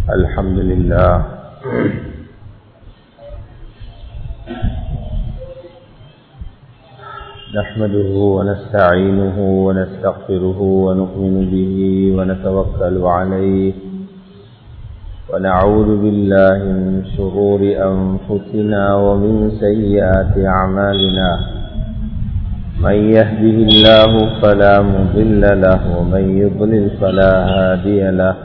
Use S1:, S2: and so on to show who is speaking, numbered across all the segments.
S1: الحمد لله نحمده ونستعينه ونستغفره ونؤمن به ونتوكل عليه ونعوذ بالله من شرور أنفسنا ومن سيئات أعمالنا من يهده الله فلا مضل له ومن يضلل فلا هادي له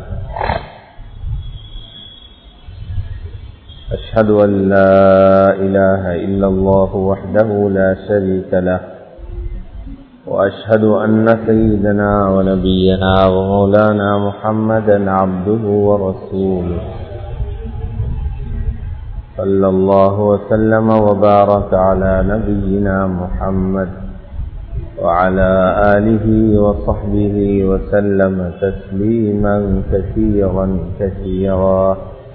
S1: أشهد أن لا إله إلا الله وحده لا شريك له وأشهد أن سيدنا ونبينا ومولانا محمدا عبده ورسوله صلى الله وسلم وبارك على نبينا محمد وعلى آله وصحبه وسلم تسليما كثيرا كثيرا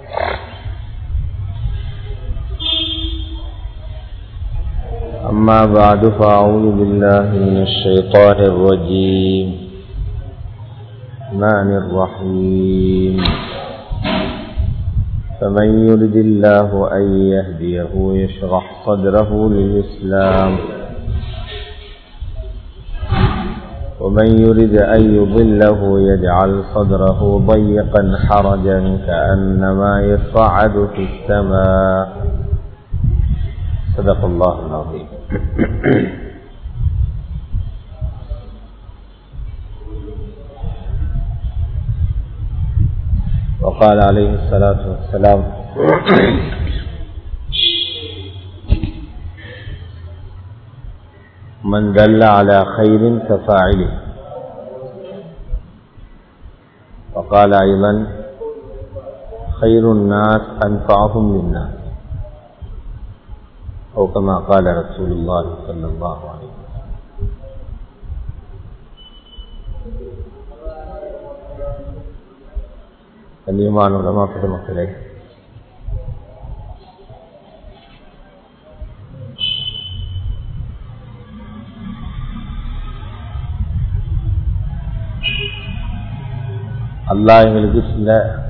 S1: أما بعد فأعوذ بالله من الشيطان الرجيم الرحمن الرحيم فمن يرد الله أن يهديه يشرح صدره للإسلام ومن يرد أن يضله يجعل صدره ضيقا حرجا كأنما يصعد في السماء صدق الله العظيم وقال عليه الصلاة والسلام من دل على خير كفاعله وقال أيضا خير الناس أنفعهم للناس أو كما قال رسول الله صلى الله عليه وسلم கண்ணியமான உலமா பெருமக்களே அல்லாஹ் எங்களுக்கு சில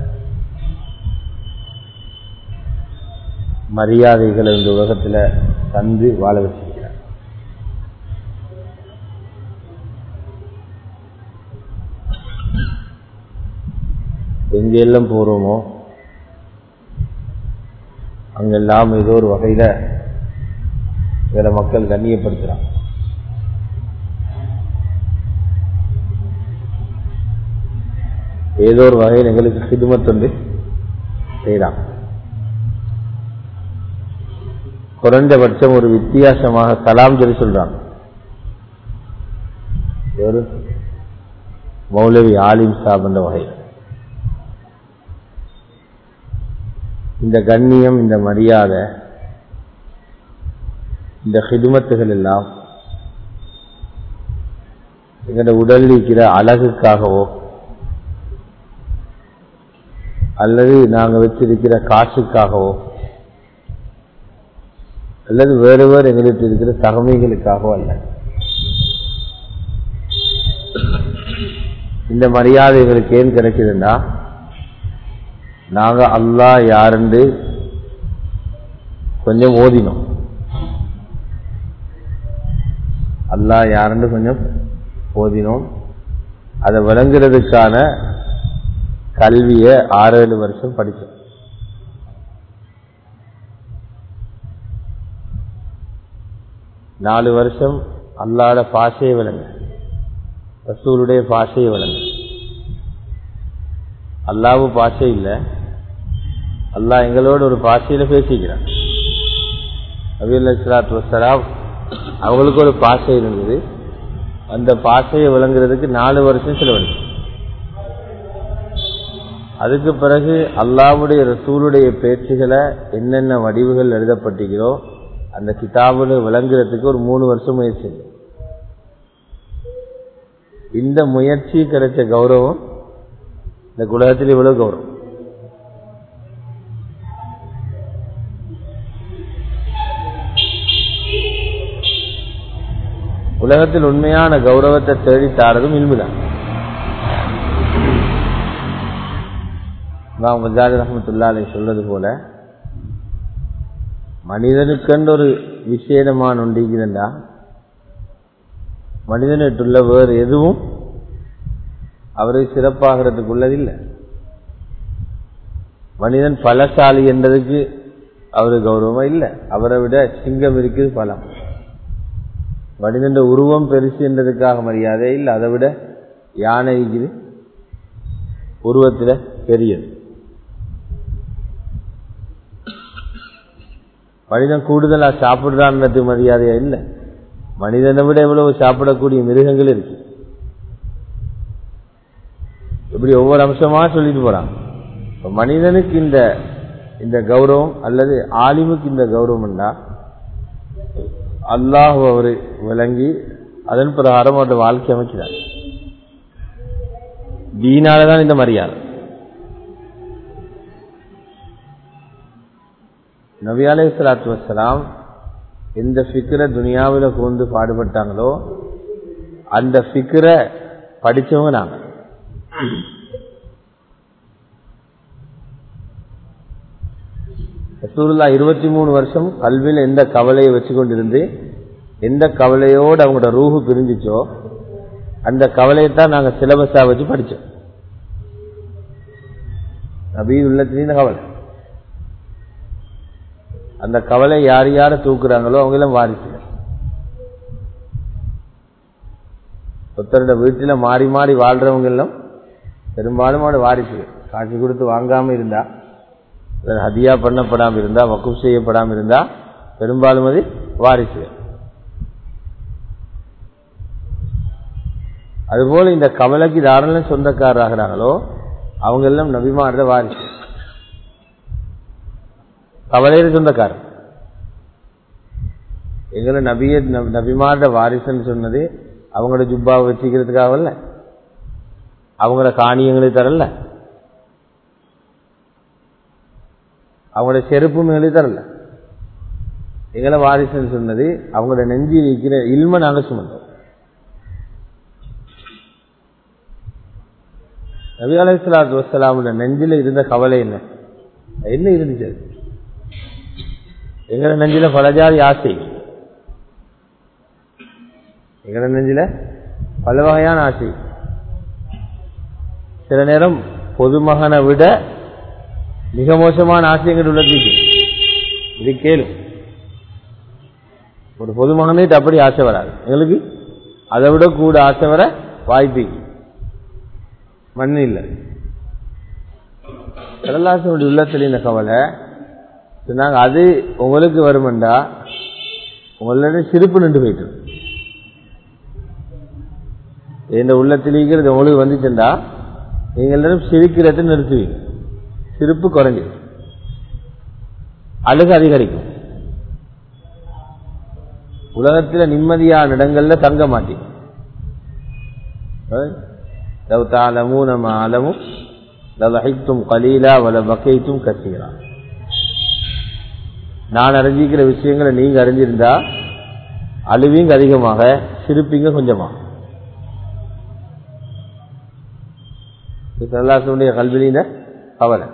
S1: மரியாதைகளை இந்த உலகத்தில் தந்து வாழ வச்சிருக்கிறார் எங்கெல்லாம் போகிறோமோ அங்கெல்லாம் ஏதோ ஒரு வகையில் சில மக்கள் கண்ணியப்படுத்துகிறான் ஏதோ ஒரு வகையில் எங்களுக்கு சிதுமத் வந்து செய்கிறான் குறைந்தபட்சம் ஒரு வித்தியாசமாக சலாம் சொல்லி சொல்றாங்க ஒரு மௌலவி ஆலிம் சாப் என்ற வகை இந்த கண்ணியம் இந்த மரியாதை இந்த ஹிதுமத்துகள் எல்லாம் எங்களோட உடல் இருக்கிற அழகுக்காகவோ அல்லது நாங்கள் வச்சிருக்கிற காசுக்காகவோ அல்லது வேறு வேறு எங்களுக்கு இருக்கிற தகமைகளுக்காகவோ அல்ல இந்த மரியாதை எங்களுக்கு ஏன் கிடைக்குதுன்னா நாங்க அல்லா யாருண்டு கொஞ்சம் ஓதினோம் அல்லா யாருண்டு கொஞ்சம் ஓதினோம் அதை விளங்குறதுக்கான கல்வியை ஆறு ஏழு வருஷம் படித்தோம் நாலு வருஷம் அல்லாட பாஷையை விளங்க ரசூலுடைய பாஷையை விளங்க அல்லாவும் பாஷை இல்லை அல்லா எங்களோட ஒரு பாஷையில பேசிக்கிறான் அபில் இஸ்லாத்து வசலாம் அவங்களுக்கு ஒரு பாஷை இருந்தது அந்த பாஷையை விளங்குறதுக்கு நாலு வருஷம் செலவழிச்சு அதுக்கு பிறகு அல்லாவுடைய ரசூலுடைய பேச்சுகளை என்னென்ன வடிவுகள் எழுதப்பட்டிருக்கிறோ அந்த கிதாபுல விளங்குறதுக்கு ஒரு மூணு வருஷம் முயற்சி இந்த முயற்சி கிடைச்ச கௌரவம் இந்த உலகத்தில் இவ்வளவு கௌரவம் உலகத்தில் உண்மையான கௌரவத்தை தேடி தாரதும் இல்முதான் இமாம் கஜாலி ரஹமத்துல்லா அலை சொல்றது போல மனிதனுக்கென்று ஒரு விசேடமான ஒன்றிக்குதுண்டா மனிதனிட்டுள்ள வேறு எதுவும் அவரை சிறப்பாகிறதுக்குள்ளதில்லை மனிதன் பலசாலி என்றதுக்கு அவரு கௌரவமா இல்லை அவரை விட சிங்கம் இருக்குது பலம் மனிதன் உருவம் பெருசு என்றதுக்காக மரியாதை இல்லை அதை விட யானை இருக்குது உருவத்தில் பெரியது மனிதன் கூடுதலா சாப்பிடுறான்றது மரியாதையா இல்லை மனிதனை விட எவ்வளவு சாப்பிடக்கூடிய மிருகங்கள் இருக்கு இப்படி ஒவ்வொரு அம்சமா சொல்லிட்டு போறான் மனிதனுக்கு இந்த இந்த கௌரவம் அல்லது ஆலிமுக்கு இந்த கௌரவம்னா அல்லாஹ் அவரு விளங்கி அதன் பிரகாரம் அவருடைய வாழ்க்கை அமைக்கிறார் தீனாலதான் இந்த மரியாதை நபி அலை சலாத்து வசலாம் எந்த ஃபிக்கரை துனியாவில் கூர்ந்து பாடுபட்டாங்களோ அந்த ஃபிக்கரை படிச்சவங்க நாங்க ரசூலுல்லா இருபத்தி மூணு வருஷம் கல்வியில் எந்த கவலையை வச்சு கொண்டிருந்து எந்த கவலையோடு அவங்களோட ரூஹு பிரிஞ்சிச்சோ அந்த கவலையை தான் நாங்கள் சிலபஸா வச்சு படித்தோம் நபீ உள்ளத்திலேயும் கவலை அந்த கவலை யார் யார தூக்குறாங்களோ அவங்களும் வாரிசு ஒருத்தரோட வீட்டில் மாறி மாறி வாழ்றவங்க எல்லாம் பெரும்பாலும் அவனோட வாரிசு காட்சி கொடுத்து வாங்காம இருந்தா ஹதியா பண்ணப்படாமல் இருந்தா வக்குப் செய்யப்படாமல் இருந்தா பெரும்பாலும் அது வாரிசு அதுபோல இந்த கவலைக்கு தாராளம் சொந்தக்காரராகிறாங்களோ அவங்க எல்லாம் நபிமாறுத வாரிசு கவலையில சொந்தக்காரர் எங்களை நபிய நபிமாரோட வாரிசுன்னு சொன்னது அவங்களோட ஜுப்பாவை வச்சுக்கிறதுக்காகல அவங்களோட காணியங்களுக்கு தரல அவங்களோட செருப்பும் எங்களுக்கு தரல எங்களை வாரிசுன்னு சொன்னது அவங்களோட நெஞ்சி இருக்கிற இல்ம நாங்க சுமந்தோம் நபி அலைசலாத்து வசலாமுடைய நெஞ்சில இருந்த கவலை என்ன என்ன இருந்துச்சு எங்கட நெஞ்சில பலஜாதி ஆசை எங்கட நெஞ்சில பல வகையான ஆசை சில நேரம் பொதுமகனை விட மிக மோசமான ஆசை எங்கிட்ட உள்ளது இது கேளும் ஒரு பொதுமகனே அப்படி ஆசை வராது எங்களுக்கு அதை விட கூட ஆசை வர வாய்ப்பு மண் இல்லை கடலாசனுடைய உள்ளத்தில் இந்த கவலை சொன்னாங்க அது உங்களுக்கு வருமெண்டா உங்களோட சிரிப்பு நின்று போயிட்டு இந்த உள்ளத்தில் இருக்கிறது உங்களுக்கு வந்துச்சுண்டா நீங்க எல்லாரும் சிரிக்கிறத நிறுத்துவீங்க சிரிப்பு குறைஞ்சிடும் அழுகு அதிகரிக்கும் உலகத்தில் நிம்மதியான இடங்கள்ல தங்க மாட்டீங்க லவ் தாலமும் நம்ம ஆலமும் லலஹித்தும் கலீலா வல பக்கைத்தும் கசீரா நான் அறிஞ்சிக்கிற விஷயங்களை நீங்க அறிஞ்சிருந்தா அழுவீங்க அதிகமாக சிரிப்பீங்க கொஞ்சமா சல்லாசனுடைய கல்வியில கவலை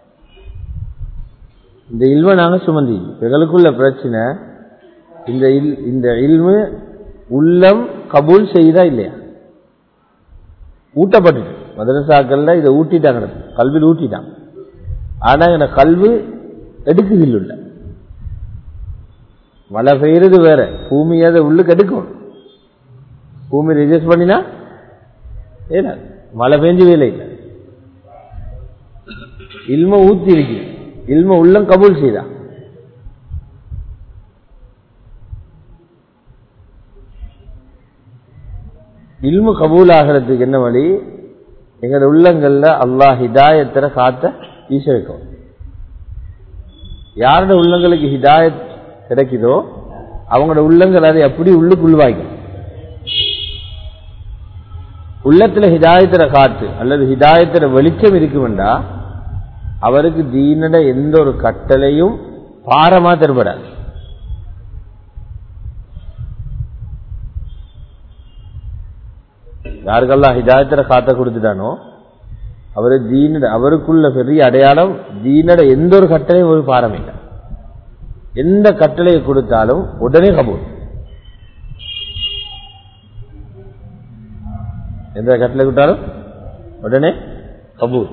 S1: இந்த இல்ம நாங்க சுமந்தி எங்களுக்குள்ள பிரச்சனை இந்த இல் இந்த இல்மு உள்ளம் கபூல் செய்தா இல்லையா ஊட்டப்பட்டுட்டு மதரசாக்கள்ல இதை ஊட்டிட்டாங்க கல்வியில் ஊட்டிட்டாங்க ஆனா இந்த கல்வி எடுக்குதில்ல மழை பெய்யறது வேற பூமி அதை உள்ளுக்கு எடுக்கும் பூமி ரிஜெக்ட் பண்ணினா ஏன்னா மழை பெஞ்சு வேலை இல்லை இல்ம ஊத்தி இருக்கு இல்ம உள்ளம் கபூல் செய்தா இல்மு கபூல் ஆகிறதுக்கு என்ன வழி எங்களோட உள்ளங்கள்ல அல்லாஹ் ஹிதாயத்திர காத்த வீச வைக்கும் யாரோட உள்ளங்களுக்கு ஹிதாயத் கிடைக்குதோ அவங்களோட உள்ளங்கள் அதை அப்படி உள்ளுக்குள்வாய்க்கும் உள்ளத்துல ஹிதாயத்திர காத்து அல்லது ஹிதாயத்திர வெளிச்சம் இருக்குமெண்டா அவருக்கு தீனட எந்த ஒரு கட்டளையும் பாரமா தென்படாது யாருக்கெல்லாம் ஹிதாயத்திர காத்த கொடுத்துட்டானோ அவரு தீனட அவருக்குள்ள பெரிய அடையாளம் தீனட எந்த ஒரு கட்டளையும் ஒரு பாரம் இல்லை எந்த கட்டளையை கொடுத்தாலும் உடனே கபூல் எந்த கட்டளை கொடுத்தாலும் உடனே கபூல்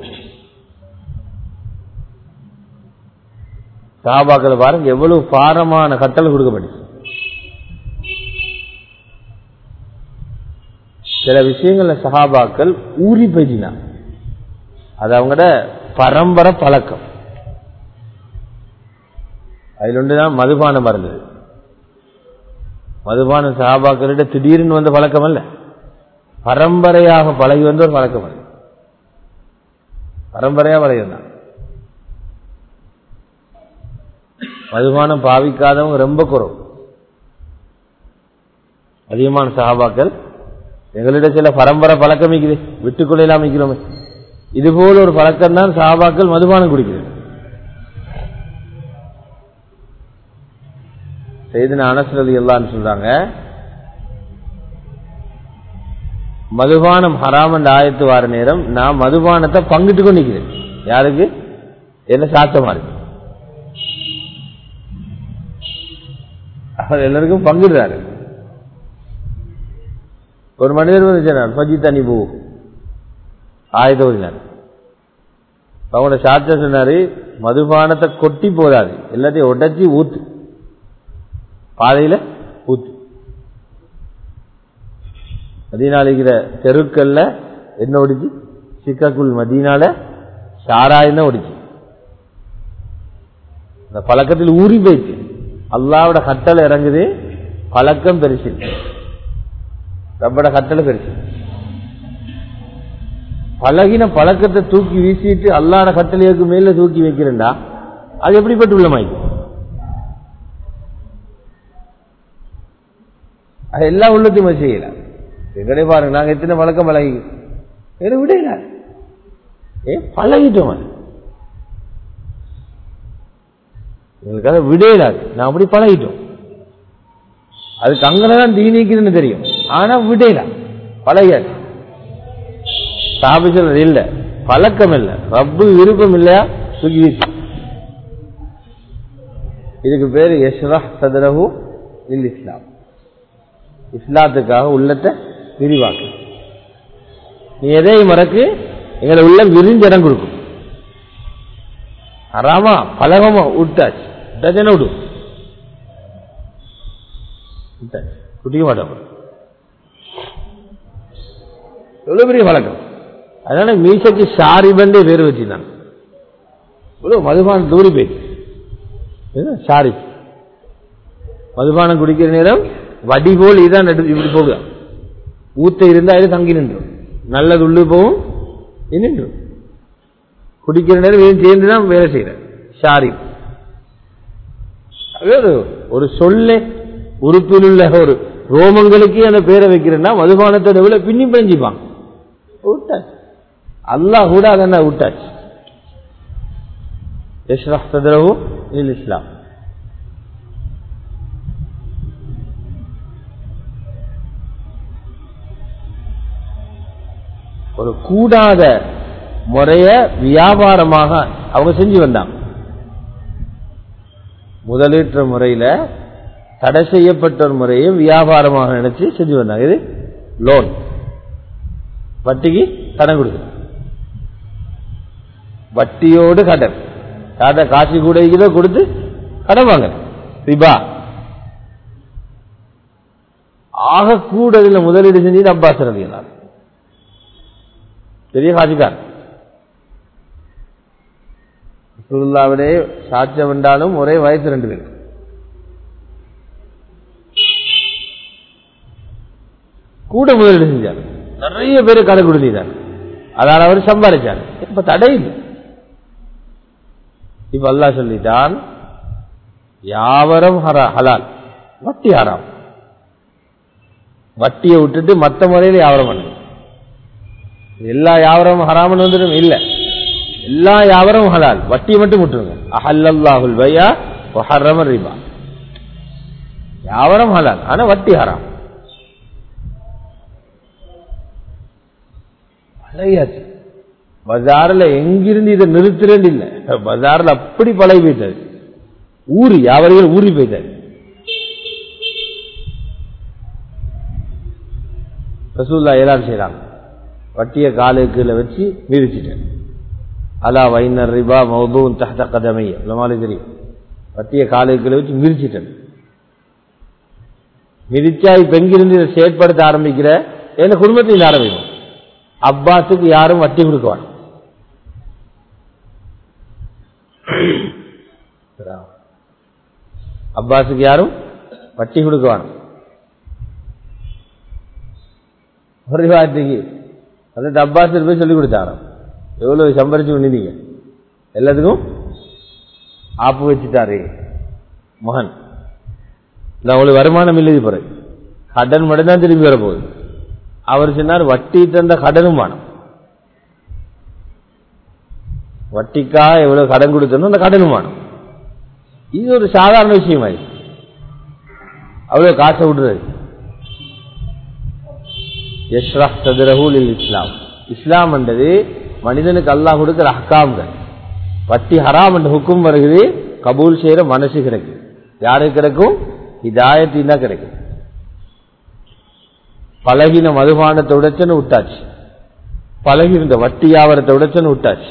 S1: சஹாபாக்களை பாருங்க எவ்வளவு பாரமான கட்டளை கொடுக்கப்பட்டுச்சு சில விஷயங்கள்ல சஹாபாக்கள் ஊறி போயிட்டினா அது அவங்களோட பரம்பரை பழக்கம் அதில் ஒன்றுதான் மதுபானம் மறந்தது மதுபானம் சஹாபாக்களிட திடீர்னு வந்த பழக்கம் அல்ல பரம்பரையாக பழகி வந்த ஒரு பழக்கம் அல்ல பரம்பரையா பழகி வந்தான் மதுபானம் பாவிக்காதவங்க ரொம்ப குறவு அதிகமான சஹாபாக்கள் எங்களிட சில பரம்பரை பழக்கம் இருக்குது விட்டுக்கொள்ளையிலாம் வைக்கிறோமே இது போல ஒரு பழக்கம் தான் சஹாபாக்கள் மதுபானம் குடிக்கிறது செய்தின அனசரதி எல்லாம் சொல்றாங்க மதுபானம் ஹராம் என்ற ஆயத்து வார நேரம் நான் மதுபானத்தை பங்கிட்டு கொண்டு நிற்கிறேன் யாருக்கு என்ன சாத்தமா இருக்கு அவர் எல்லாருக்கும் பங்கிடுறாரு ஒரு மனிதர் வந்து சொன்னார் பஜி தனி பூ ஆயுத ஓதினார் அவங்களோட சாட்ச சொன்னாரு மதுபானத்தை கொட்டி போதாது எல்லாத்தையும் உடைச்சி ஊத்து பாதையில ஊத்து மதீனால இருக்கிற தெருக்கல்ல என்ன ஒடிச்சு சிக்காக்குள் மதீனால சாராயம் தான் ஒடிச்சு அந்த பழக்கத்தில் ஊறி போயிடுச்சு அல்லாவோட கட்டளை இறங்குது பழக்கம் பெருசு ரப்பட கட்டளை பெருசு பழகின பழக்கத்தை தூக்கி வீசிட்டு அல்லாட கட்டளைக்கு மேல தூக்கி வைக்கிறேன்டா அது எப்படிப்பட்ட உள்ளமாய்க்கு அது எல்லா உள்ளத்தையும் செய்யல எங்கடே பாருங்க நாங்க எத்தனை பழக்கம் பழகி எனக்கு விடையில ஏ பழகிட்டோம் அது எங்களுக்கு அதை விடையிலாது நான் அப்படி பழகிட்டோம் அதுக்கு அங்கதான் தீனிக்குதுன்னு தெரியும் ஆனா விடையில பழகியாச்சு சாபிச்சல் இல்ல பழக்கம் இல்ல ரப்பு விருப்பம் இல்லையா தூக்கி வீச்சு இதுக்கு பேரு யஷ்ரா சதரஹு இல் இஸ்லாம் இஸ்லாத்துக்காக உள்ளத்தை விரிவாக்கு நீ எதையும் மறக்கு எங்களை உள்ள விரிஞ்ச இடம் கொடுக்கும் அறாமா பழகமா விட்டாச்சு விட்டாச்சுன்னா விடு விட்டாச்சு குட்டிக்க மாட்டோம் எவ்வளவு பெரிய பழக்கம் அதனால மீசைக்கு சாரிபண்டே பேர் வச்சுதான் இவ்வளவு மதுபானம் தூரி போயிடுச்சு சாரி மதுபானம் குடிக்கிற நேரம் வடி போல் இதான் இப்படி போக ஊத்த இருந்தா இது தங்கி நின்றும் நல்லது உள்ளு போகும் நின்றும் குடிக்கிற நேரம் இவன் சேர்ந்து தான் வேலை செய்யற ஷாரி ஒரு சொல்ல உறுப்பில் உள்ள ஒரு ரோமங்களுக்கு அந்த பேரை வைக்கிறேன்னா மதுபானத்தோட விட பின்னி பிழைஞ்சிப்பான் விட்டாச்சு அல்லாஹ் கூட அதென்ன விட்டாச்சு யஷ்ரஹ் சதரவு இல் இஸ்லாம் ஒரு கூடாத முறைய வியாபாரமாக அவங்க செஞ்சு வந்தாங்க முதலீற்ற முறையில தடை செய்யப்பட்ட ஒரு முறையை வியாபாரமாக நினைச்சு செஞ்சு வந்தாங்க இது லோன் வட்டிக்கு கடன் கொடுக்குது வட்டியோடு கடன் காட்ட காசு கூட இருக்கிறதோ கொடுத்து கடன் வாங்க ரிபா ஆக கூட இதுல முதலீடு செஞ்சது அப்பாஸ் ரவியலாம் பெரிய காட்சிக்கார் சுருல்லாவிலே சாட்சியம் என்றாலும் ஒரே வயசு ரெண்டு பேர் கூட முதலீடு செஞ்சார் நிறைய பேர் கடை கொடுத்தார் அதனால் அவர் சம்பாதிச்சார் இப்ப தடை இல்லை இப்ப அல்லா சொல்லிட்டான் யாவரம் ஹரா ஹலால் வட்டி ஹராம் வட்டியை விட்டுட்டு மற்ற முறையில் யாவரம் பண்ணுங்க எல்லா யாவரமும் ஹராமன் வந்துடும் இல்ல எல்லா யாவரமும் ஹலால் வட்டியை மட்டும் விட்டுருங்க அஹல்லாஹுல் பையா ஹர்ரம ரிபா யாவரம் ஹலால் ஆனா வட்டி ஹராம் பழகியாச்சு பஜார்ல எங்கிருந்து இதை நிறுத்துறேன்னு இல்லை பஜார்ல அப்படி பழகி போயிட்டாரு ஊறி வியாபாரிகள் ஊறி போயிட்டாரு ரசூல்லா ஏலாம் செய்யறாங்க வட்டிய காலுக்குள்ள வச்சு மிதிச்சிட்டேன் அலா வைனர் ரிபா மௌதூன் தஹ்த கதமைய உலமாலே தெரியும் வட்டிய காலுக்குள்ள வச்சு மிதிச்சிட்டேன் மிதிச்சா இப்ப எங்கிருந்து இதை செயற்படுத்த ஆரம்பிக்கிற என் குடும்பத்தில் ஆரம்பிக்கும் அப்பாஸுக்கு யாரும் வட்டி கொடுக்குவாங்க அப்பாஸுக்கு யாரும் வட்டி கொடுக்குவாங்க ஒரு வார்த்தைக்கு அந்த அப்பாஸ் போய் சொல்லி கொடுத்தாரோ எவ்வளவு சம்பரிச்சு பண்ணிருந்தீங்க எல்லாத்துக்கும் ஆப்பு வச்சுட்டாரு மகன் இந்த அவங்களுக்கு வருமானம் இல்லை பிறகு கடன் மட்டும் தான் திரும்பி வரப்போகுது அவர் சொன்னார் வட்டி தந்த கடனும் வேணும் வட்டிக்கா எவ்வளவு கடன் கொடுத்தனோ அந்த கடனும் வேணும் இது ஒரு சாதாரண விஷயம் ஆயிடுச்சு அவ்வளவு காசை விடுறது யஷ்ரா சதுரஹூல் இஸ்லாம் இஸ்லாம் என்றது மனிதனுக்கு அல்லாஹ் கொடுக்கிற அஹ்காம்கள் வட்டி ஹராம் என்ற ஹுக்கும் வருகிறது கபூல் செய்யற மனசு கிடைக்கும் யாருக்கு கிடைக்கும் இதாயத்தின் தான் கிடைக்கும் பழகின மதுபானத்தை உடைச்சன்னு விட்டாச்சு பழகி இருந்த வட்டி வியாபாரத்தை உடைச்சன்னு விட்டாச்சு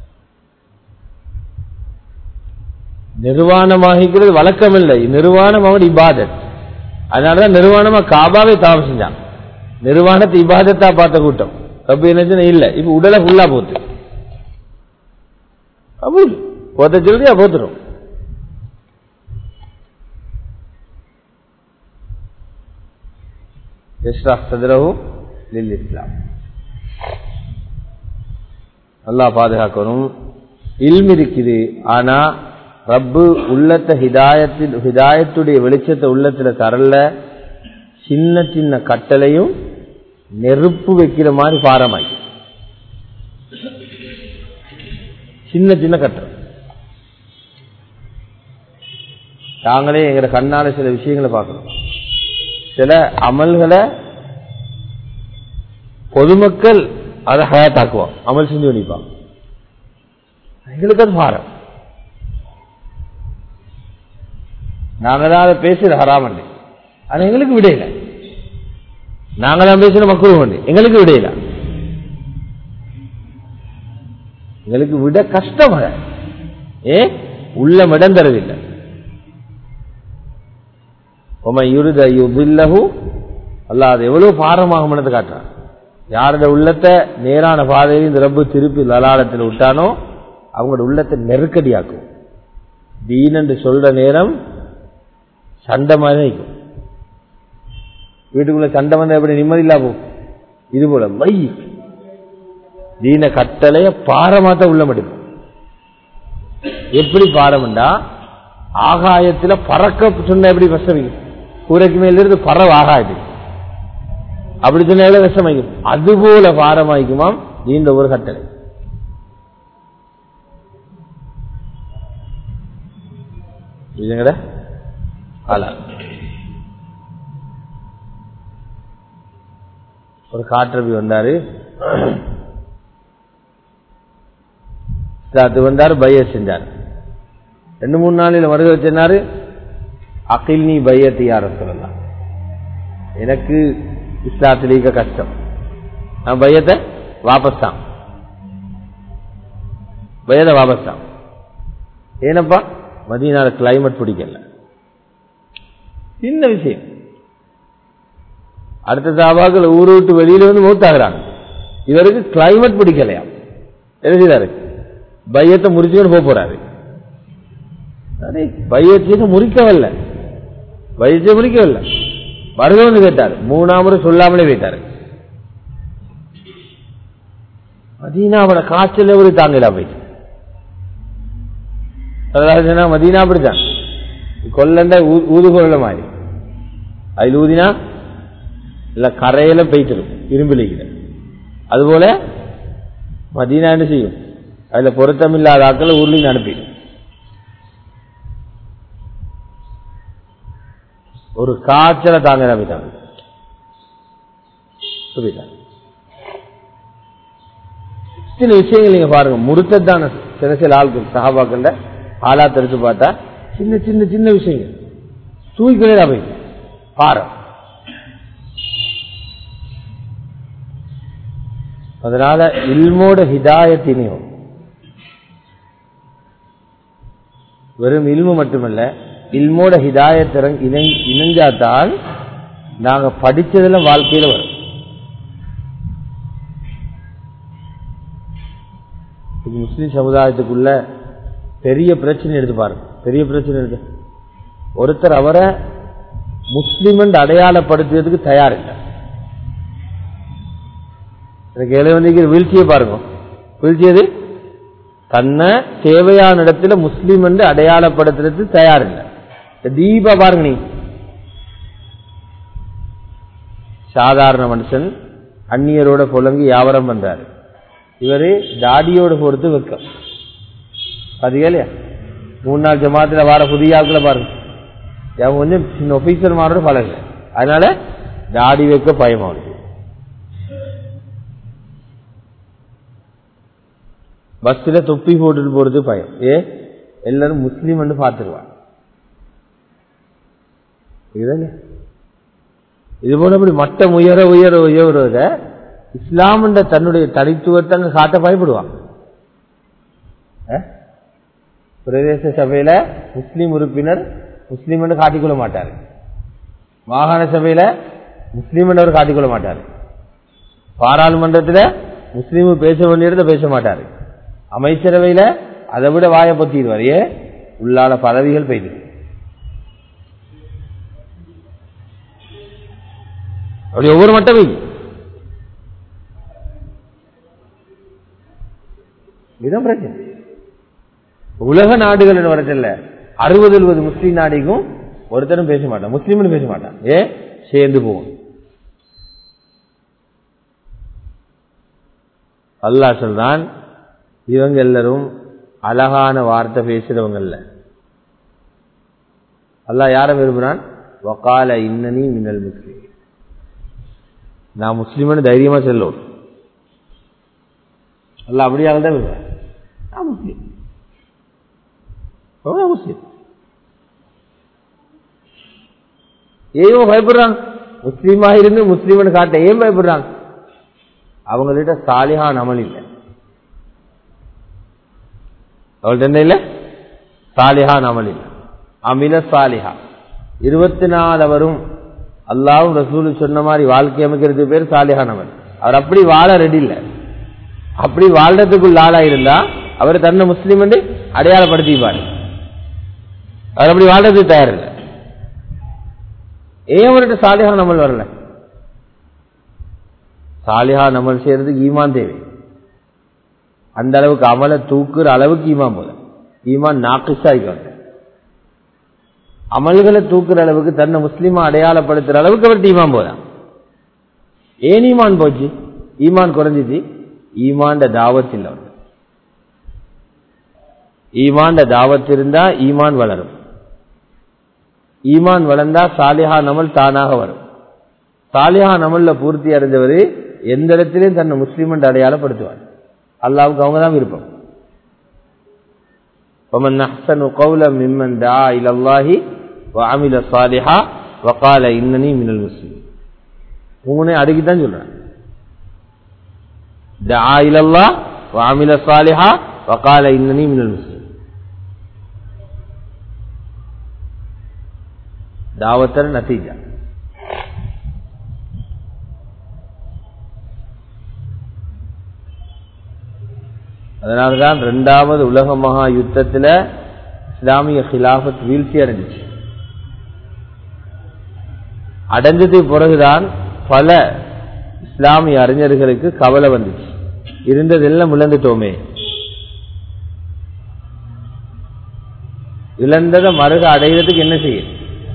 S1: நிர்வாணமாகிக்கிறது வழக்கம் இல்லை நிர்வாணம் அவன் இபாதத் அதனாலதான் நிர்வாணமா காபாவே தவம் செஞ்சான் நிர்வாணத்தை இபாதத்தா பார்த்த கூட்டம் ரப்பு என்ன இல்ல இப்ப உடலை ஃபுல்லா போத்து அப்படி போத்த சொல்லியா போத்துரும் சதுரவும் லில் இஸ்லாம் நல்லா பாதுகாக்கணும் இல்ம் இருக்குது ஆனா ரப்பு உள்ளத்தை ஹிதாயத்தில் ஹிதாயத்துடைய வெளிச்சத்தை உள்ளத்துல தரல சின்ன சின்ன கட்டளையும் நெருப்பு வைக்கிற மாதிரி பாரமாக்கி சின்ன சின்ன கட்டளை நாங்களே எங்க கண்ணால சில விஷயங்களை பார்க்கணும் சில அமல்களை பொதுமக்கள் அதை ஹயாத்தாக்குவோம் அமல் செஞ்சு பண்ணிப்பாங்க எங்களுக்கு அது பாரம் நாங்க தான் அதை பேசுறது ஹராமண்டு ஆனா எங்களுக்கு விடையில நாங்க தான் பேசுற மக்கள் உண்டு எங்களுக்கு விடையில எங்களுக்கு விட கஷ்டம் அதை. ஏ உள்ளம் இடம் தரவில்லை உமை யுருத யுபில்லஹு அல்லாஹ் அது எவ்வளவு பாரமாக மனதை காட்டுறான் யாரோட உள்ளத்தை நேரான பாதையில் இந்த ரப்பு திருப்பி லலாலத்தில் விட்டானோ அவங்களோட உள்ளத்தை நெருக்கடியாக்கும் தீன் என்று சொல்ற நேரம் சண்டை மாதிரி இருக்கும் வீட்டுக்குள்ள சண்டை வந்தா எப்படி நிம்மதி இல்லா போகும் இது போல மை தீன கட்டளைய பாரமாத்த உள்ள முடியும் எப்படி பாரம்டா ஆகாயத்துல பறக்க சொன்ன எப்படி விஷமிக்கும் கூரைக்கு மேல இருந்து பறவ ஆகாயத்துக்கு அப்படி சொன்ன எவ்வளவு விஷமாக்கும் அதுபோல பாரமாய்க்குமாம் நீண்ட ஒரு கட்டளை இதுங்கட ஆளா ஒரு காற்றபி வந்தாரு அது வந்தாரு பைய செஞ்சார் ரெண்டு மூணு நாளில் வருகை சொன்னாரு அகில் நீ பையத்தை யார சொல்லலாம் எனக்கு இஸ்லாத்தில் இருக்க கஷ்டம் நான் பையத்தை வாபஸ் தான் பையத்தை வாபஸ் தான் ஏனப்பா மதியனால கிளைமேட் பிடிக்கல சின்ன விஷயம் அடுத்த சாபாக்கள் ஊரை விட்டு வெளியில வந்து மூத்தாகிறாங்க இவருக்கு கிளைமேட் பிடிக்கலையா என்ன செய்தாரு பையத்தை முறிச்சுன்னு போக போறாரு பையத்தை முறிக்கவில்லை பையத்தை முறிக்கவில்லை வருக வந்து கேட்டார் மூணாம் முறை சொல்லாமலே போயிட்டாரு மதீனாவோட காய்ச்சல் ஒரு தாங்கலா போயிட்டு அதாவது மதீனா அப்படித்தான் கொல்லண்ட ஊதுகொள்ள மாதிரி அதில் ஊதினா இல்ல கரையில போயிட்டு இரும்பிலிக்கிற அதுபோல மதீனா என்ன செய்யும் அதுல பொருத்தம் இல்லாத ஆக்களை ஊர்லையும் அனுப்பிடும் ஒரு காய்ச்சலை தாங்க நம்பிட்டாங்க புரியுதா சில விஷயங்கள் நீங்க பாருங்க முறுக்கத்தான சில சில ஆட்கள் சகாபாக்கள்ல ஆளாத்த எடுத்து பார்த்தா சின்ன சின்ன சின்ன விஷயங்கள் தூக்கிலே போய் பாரு அதனால இல்மோட ஹிதாயத்தினையும் வெறும் இல்மு மட்டுமல்ல இல்மோட ஹிதாயத்திறன் இணை இணைஞ்சாதான் நாங்க படிச்சதெல்லாம் வாழ்க்கையில வரும் இது முஸ்லிம் சமுதாயத்துக்குள்ள பெரிய பிரச்சனை எடுத்து பாருங்க பெரிய பிரச்சனை எடுத்து ஒருத்தர் அவரை முஸ்லிம் அடையாளப்படுத்துறதுக்கு தயார் இல்லை எனக்கு இளைவந்திக்கு வீழ்ச்சியை பாருங்க வீழ்ச்சியது தன்னை தேவையான இடத்துல முஸ்லீம் என்று அடையாளப்படுத்துறது தயார் இல்லை தீபா பாருங்க நீ சாதாரண மனுஷன் அந்நியரோட புலங்கி வியாபாரம் பண்றாரு இவரு தாடியோட பொறுத்து வெக்கம் பாத்தீங்க இல்லையா மூணு நாள் ஜமாத்துல வர புதிய ஆட்களை பாருங்க அவங்க கொஞ்சம் சின்ன ஒபீசர் மாரோட பழகுங்க அதனால தாடி வைக்க பயம் அவனுக்கு பஸ்ல தொப்பி போட்டுட்டு போறது பயம் ஏ எல்லாரும் முஸ்லீம் பார்த்துருவாங்க இதுதாங்க இது போல அப்படி மட்டம் உயர உயர உயர்வத இஸ்லாம் என்ற தன்னுடைய தனித்துவத்தை அங்க காட்ட பயப்படுவான் பிரதேச சபையில முஸ்லீம் உறுப்பினர் முஸ்லீம் என்று காட்டிக்கொள்ள மாட்டார் மாகாண சபையில முஸ்லீம் என்றவர் காட்டிக்கொள்ள மாட்டார் பாராளுமன்றத்தில் முஸ்லீம் பேச வேண்டிய இடத்துல பேச மாட்டாரு அமைச்சரவையில அதை விட வாய பொத்திடுவார் ஏ உள்ளால பதவிகள் பெய்து அப்படி ஒவ்வொரு மட்டமே இதுதான் பிரச்சனை உலக நாடுகள் வரதில்ல அறுபது எழுபது முஸ்லீம் நாடுக்கும் ஒருத்தரும் பேச மாட்டான் முஸ்லீம்னு பேச மாட்டான் ஏ சேர்ந்து போவோம் அல்லாஹ் சொல்றான் இவங்க எல்லாரும் அழகான வார்த்தை பேசுறவங்க இல்ல அல்லாஹ் யார விரும்புறான் வக்கால இன்னனி மின்னல் முஸ்லீம் நான் முஸ்லீம்னு தைரியமா சொல்லும் அல்ல அப்படியாக தான் விரும்புறேன் நான் முஸ்லீம் முஸ்லீம் ஏன் பயப்படுறாங்க முஸ்லீமா இருந்து முஸ்லீம்னு காட்ட ஏன் பயப்படுறாங்க அவங்கள்ட்ட சாலிஹான் அமல் இல்லை அவள்கிட்ட என்ன இல்லை சாலிஹான் அமல் இல்லை அமில சாலிஹா இருபத்தி நாலு வரும் அல்லாவும் ரசூலு சொன்ன மாதிரி வாழ்க்கை அமைக்கிறது பேர் சாலிஹான் அமல் அவர் அப்படி வாழ ரெடி இல்லை அப்படி வாழ்றதுக்குள்ள ஆளா இருந்தா அவர் தன்னை முஸ்லீம் என்று அடையாளப்படுத்திப்பார் அவர் அப்படி வாழ்றதுக்கு தயார் இல்லை ஏன் அவர்கிட்ட சாலிஹான் அமல் வரல சாலிஹா அமல் செய்யறதுக்கு ஈமான் தேவை அந்த அளவுக்கு அமலை தூக்குற அளவுக்கு ஈமான் போல ஈமான் நாக்கிசாய்க்கு அமல்களை தூக்குற அளவுக்கு தன்னை முஸ்லீமா அடையாளப்படுத்துற அளவுக்கு அவர் ஈமான் போதான் ஏன் ஈமான் போச்சு ஈமான் குறைஞ்சிச்சு ஈமாண்ட தாவத் இல்லை அவருக்கு ஈமாண்ட தாவத் இருந்தா ஈமான் வளரும் ஈமான் வளர்ந்தா சாலிஹா நமல் தானாக வரும் சாலிஹா நமல்ல பூர்த்தி அடைஞ்சவர் எந்த இடத்திலையும் தன்னை முஸ்லீம் என்று அடையாளப்படுத்துவார் அல்லாவுக்கு அவங்க தான் விருப்பம் ومن أحسن قولا ممن دعا إلى الله وعمل صالحا وقال إنني من المسلمين உங்கனே அடுக்கி தான் சொல்றேன் دعا إلى الله وعمل صالحا وقال إنني من المسلمين தாவத்தர் நத்தீஜா அதனால்தான் இரண்டாவது உலக மகா யுத்தத்தில் இஸ்லாமிய கிலாபத் வீழ்ச்சி அடைஞ்சிச்சு அடைஞ்சதுக்கு பிறகுதான் பல இஸ்லாமிய அறிஞர்களுக்கு கவலை வந்துச்சு இருந்ததெல்லாம் இழந்துட்டோமே இழந்ததை மறுக அடைகிறதுக்கு என்ன செய்யும்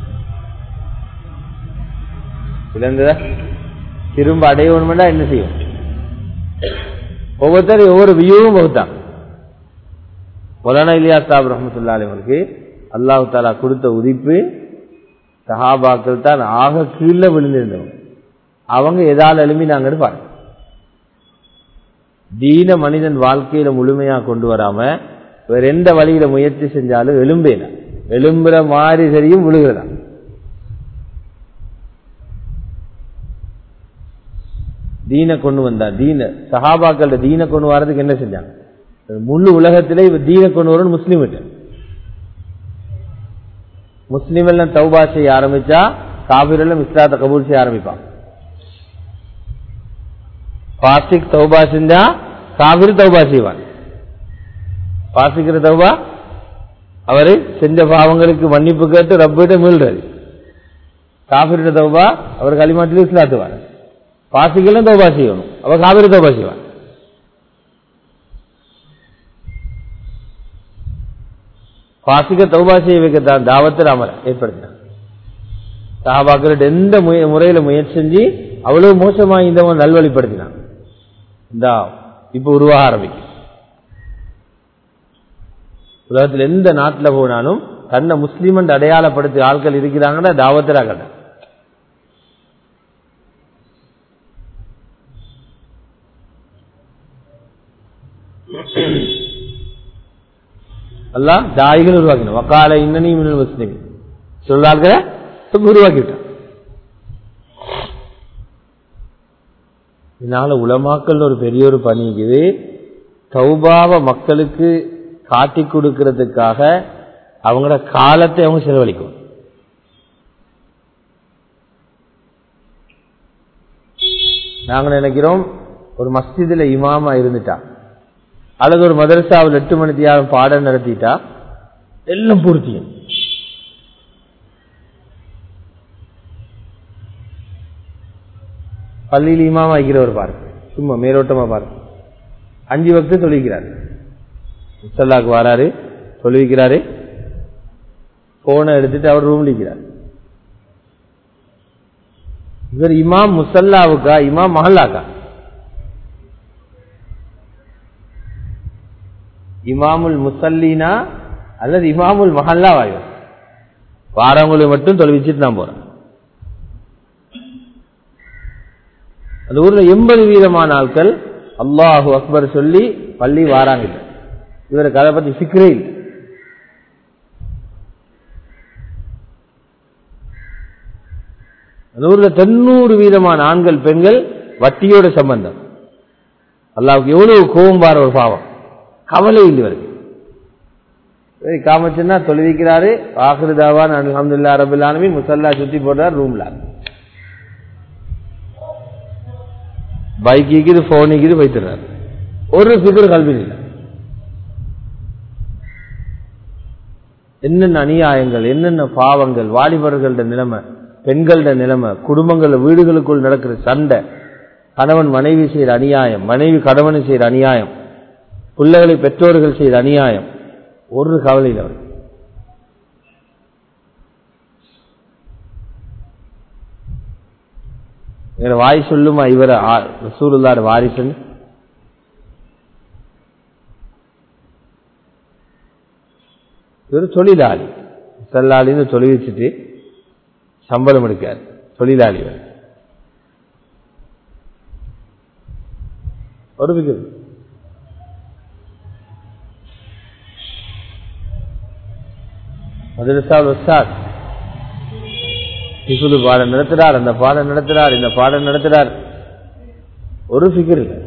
S1: இழந்தத திரும்ப அடையணும்னா என்ன செய்யும் ஒவ்வொருத்தரும் ஒவ்வொரு வியூவும் வகுத்தான் மொலானா இல்லியா சாப் ரஹமத்துல்லா அவர்களுக்கு அல்லாஹு தாலா கொடுத்த உதிப்பு சஹாபாக்கள் தான் ஆக கீழே விழுந்திருந்தவங்க அவங்க எதால் எழுப்பி நாங்கன்னு பாருங்க தீன மனிதன் வாழ்க்கையில முழுமையா கொண்டு வராம வேற எந்த வழியில முயற்சி செஞ்சாலும் எலும்பேல எலும்புற மாதிரி தெரியும் விழுகிறதா தீன கொண்டு வந்தா தீன சஹாபாக்கள் தீன கொண்டு வர்றதுக்கு என்ன செஞ்சாங்க முழு உலகத்திலே இவ தீன கொண்டு வரணும் முஸ்லீம் முஸ்லீம் எல்லாம் தௌபா செய்ய ஆரம்பிச்சா காபிர் எல்லாம் இஸ்லாத்தை கபூல் செய்ய ஆரம்பிப்பான் பாசிக் தௌபா செஞ்சா காபிர் தௌபா செய்வான் பாசிக்கிற தௌபா அவரு செஞ்ச பாவங்களுக்கு மன்னிப்பு கேட்டு ரப்பிட்ட மீள்றாரு காபிரிட்ட தௌபா அவர் களிமாட்டில் இஸ்லாத்துவார் பாசிக்கெல்லாம் தௌபா செய்யணும் அவர் காவிரி தௌபா செய்வான் பாசிக்க தௌபா செய்ய வைக்கத்தான் தாவத்தில் அமர ஏற்படுத்தினார் சஹாபாக்கள் எந்த முறையில முயற்சி செஞ்சு அவ்வளவு மோசமா இந்தவன் நல்வழிப்படுத்தினான் இந்த இப்ப உருவாக ஆரம்பிக்கும் உலகத்தில் எந்த நாட்டில் போனாலும் தன்னை முஸ்லீம் அடையாளப்படுத்தி ஆட்கள் இருக்கிறாங்கன்னா தாவத்தில் கட்ட எல்லாம் தாய்கள் உருவாக்கின வக்கால இன்னனி மின்னல் முஸ்லீம் சொல்லாள்களை உருவாக்கிட்டான் இதனால உலமாக்கல் ஒரு பெரிய ஒரு பணி இருக்குது தௌபாவ மக்களுக்கு காட்டி கொடுக்கறதுக்காக அவங்களோட காலத்தை அவங்க செலவழிக்கும் நாங்க நினைக்கிறோம் ஒரு மஸ்ஜிதுல இமாமா இருந்துட்டா அல்லது ஒரு மதரசாவில் எட்டு மணி தியாகம் பாடம் நடத்திட்டா எல்லாம் பூர்த்தியும் பள்ளியில் இமாமா வைக்கிறவர் பாருங்க சும்மா மேலோட்டமா பாருங்க அஞ்சு வக்து தொழிக்கிறார் முசல்லாக்கு வராரு தொழுவிக்கிறாரு போனை எடுத்துட்டு அவர் ரூம்ல இருக்கிறார் இவர் இமாம் முசல்லாவுக்கா இமாம் மஹல்லாக்கா இமாமுல் முசல்லினா அல்லது இமாமுல் மஹல்லா வாய்வர் வாரவங்களை மட்டும் தொலைவிச்சுட்டு நான் போறேன் அந்த ஊர்ல எண்பது வீதமான ஆட்கள் அல்லாஹு அக்பர் சொல்லி பள்ளி வாராங்க இவருக்கு அதை பத்தி சிக்கரே இல்லை அந்த ஊர்ல தொண்ணூறு வீதமான ஆண்கள் பெண்கள் வட்டியோட சம்பந்தம் அல்லாவுக்கு எவ்வளவு கோபம் பார ஒரு பாவம் கவலை இல்லை இவருக்கு சரி காமச்சுன்னா தொழுவிக்கிறாரு ஆஹிருதாவான் அலமதுல்லா ரபுல்லானவி முசல்லா சுத்தி போடுறார் ரூம்ல பைக் ஈக்குது போன் ஈக்குது வைத்துறாரு ஒரு ஃபிகர் கல்வி இல்லை என்னென்ன அநியாயங்கள் என்னென்ன பாவங்கள் வாலிபர்களோட நிலைமை பெண்களோட நிலைமை குடும்பங்கள் வீடுகளுக்குள் நடக்கிற சண்டை கணவன் மனைவி செய்கிற அநியாயம் மனைவி கணவனை செய்கிற அநியாயம் பிள்ளைகளை பெற்றோர்கள் செய்த அநியாயம் ஒரு கவலையில் அவர் வாய் சொல்லுமா இவர ரசூலுல்லாட வாரிசுன்னு இவர் தொழிலாளி செல்லாளின்னு சொல்லி வச்சுட்டு சம்பளம் எடுக்காரு தொழிலாளி இவர் ஒரு விகிதம் மதரசாவில் உஸ்தாத் இசுலு பாடம் நடத்துறார் அந்த பாடம் நடத்துறார் இந்த பாடம் நடத்துறார் ஒரு ஃபிகர் இல்லை